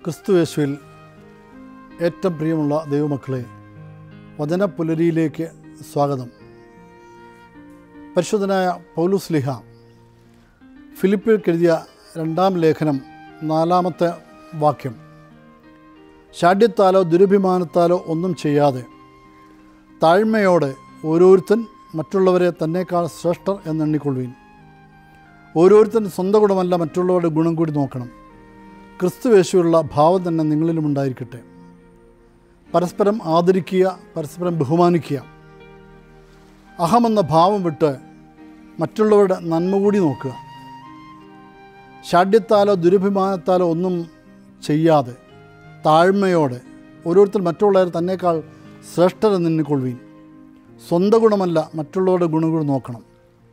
ക്രിസ്തുയേശുവിൽ ഏറ്റവും പ്രിയമുള്ള ദൈവമക്കളെ വചന പുലരിയിലേക്ക് സ്വാഗതം പരിശുദ്ധനായ പൗലുസ് ലിഹ ഫിലിപ്പിൽക്കെഴുതിയ രണ്ടാം ലേഖനം നാലാമത്തെ വാക്യം ശാഠ്യത്താലോ ദുരഭിമാനത്താലോ ഒന്നും ചെയ്യാതെ താഴ്മയോടെ ഓരോരുത്തൻ മറ്റുള്ളവരെ തന്നേക്കാൾ ശ്രേഷ്ഠർ എന്നെണ്ണിക്കൊള്ളുവീൻ ഓരോരുത്തൻ സ്വന്തം ഗുണമല്ല മറ്റുള്ളവരുടെ ഗുണം കൂടി നോക്കണം ക്രിസ്തുവേശുള്ള ഭാവം തന്നെ നിങ്ങളിലും ഉണ്ടായിരിക്കട്ടെ പരസ്പരം ആദരിക്കുക പരസ്പരം ബഹുമാനിക്കുക അഹമെന്ന ഭാവം വിട്ട് മറ്റുള്ളവരുടെ നന്മ കൂടി നോക്കുക ഷാഢ്യത്താലോ ദുരഭിമാനത്താലോ ഒന്നും ചെയ്യാതെ താഴ്മയോടെ ഓരോരുത്തർ മറ്റുള്ളവർ തന്നേക്കാൾ ശ്രേഷ്ഠരെന്ന് എണ്ണിക്കൊള്ളുവീൻ സ്വന്തം ഗുണമല്ല മറ്റുള്ളവരുടെ ഗുണം കൂടി നോക്കണം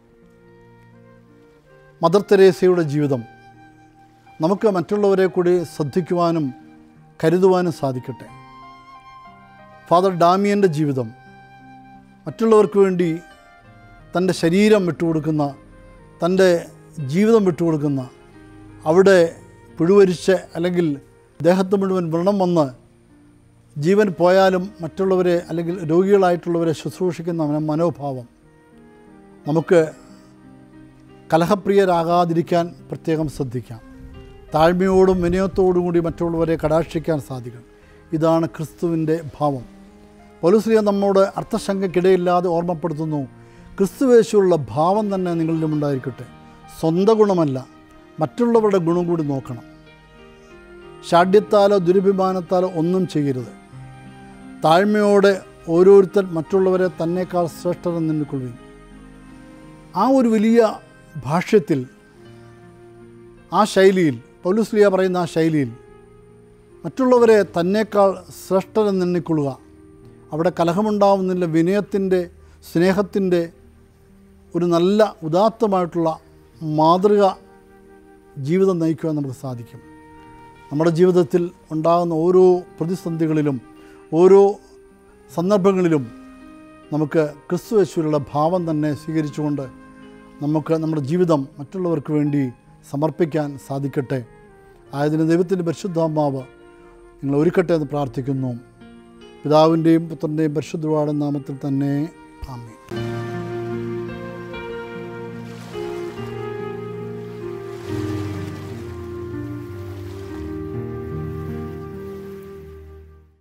മദർ തെരേസയുടെ ജീവിതം നമുക്ക് മറ്റുള്ളവരെ കൂടി ശ്രദ്ധിക്കുവാനും കരുതുവാനും സാധിക്കട്ടെ ഫാദർ ഡാമിയൻ്റെ ജീവിതം മറ്റുള്ളവർക്ക് വേണ്ടി തൻ്റെ ശരീരം വിട്ടുകൊടുക്കുന്ന തൻ്റെ ജീവിതം വിട്ടുകൊടുക്കുന്ന അവിടെ പുഴുവരിച്ച് അല്ലെങ്കിൽ ദേഹത്ത് മുഴുവൻ വ്രണം വന്ന് ജീവൻ പോയാലും മറ്റുള്ളവരെ അല്ലെങ്കിൽ രോഗികളായിട്ടുള്ളവരെ ശുശ്രൂഷിക്കുന്ന അവന മനോഭാവം നമുക്ക് കലഹപ്രിയരാകാതിരിക്കാൻ പ്രത്യേകം ശ്രദ്ധിക്കാം താഴ്മയോടും വിനയത്തോടും കൂടി മറ്റുള്ളവരെ കടാക്ഷിക്കാൻ സാധിക്കണം ഇതാണ് ക്രിസ്തുവിൻ്റെ ഭാവം പൗലുശ്രീയ നമ്മോട് അർത്ഥശങ്കയ്ക്കിടയില്ലാതെ ഓർമ്മപ്പെടുത്തുന്നു ക്രിസ്തുവേശുള്ള ഭാവം തന്നെ നിങ്ങളിലും ഉണ്ടായിരിക്കട്ടെ സ്വന്തം ഗുണമല്ല മറ്റുള്ളവരുടെ ഗുണം കൂടി നോക്കണം ഷാഢ്യത്താലോ ദുരഭിമാനത്താലോ ഒന്നും ചെയ്യരുത് താഴ്മയോടെ ഓരോരുത്തർ മറ്റുള്ളവരെ തന്നേക്കാൾ ശ്രേഷ്ഠരെന്ന് എണ്ണിക്കൊള്ളുവിൻ ആ ഒരു വലിയ ഭാഷ്യത്തിൽ ആ ശൈലിയിൽ പൗലുസ്ലിയ പറയുന്ന ആ ശൈലിയിൽ മറ്റുള്ളവരെ തന്നേക്കാൾ ശ്രേഷ്ഠരെന്ന് എണ്ണിക്കൊള്ളുക അവിടെ കലഹമുണ്ടാവുന്നില്ല വിനയത്തിൻ്റെ സ്നേഹത്തിൻ്റെ ഒരു നല്ല ഉദാത്തമായിട്ടുള്ള മാതൃക ജീവിതം നയിക്കുവാൻ നമുക്ക് സാധിക്കും നമ്മുടെ ജീവിതത്തിൽ ഉണ്ടാകുന്ന ഓരോ പ്രതിസന്ധികളിലും ഓരോ സന്ദർഭങ്ങളിലും നമുക്ക് ക്രിസ്തുവേശുവിലുള്ള ഭാവം തന്നെ സ്വീകരിച്ചുകൊണ്ട് നമുക്ക് നമ്മുടെ ജീവിതം മറ്റുള്ളവർക്ക് വേണ്ടി സമർപ്പിക്കാൻ സാധിക്കട്ടെ ആയതിന് ദൈവത്തിൻ്റെ പരിശുദ്ധാത്മാവ് നിങ്ങൾ ഒരുക്കട്ടെ എന്ന് പ്രാർത്ഥിക്കുന്നു പിതാവിൻ്റെയും പുത്രൻ്റെയും പരിശുദ്ധവാട നാമത്തിൽ തന്നെ ആമേ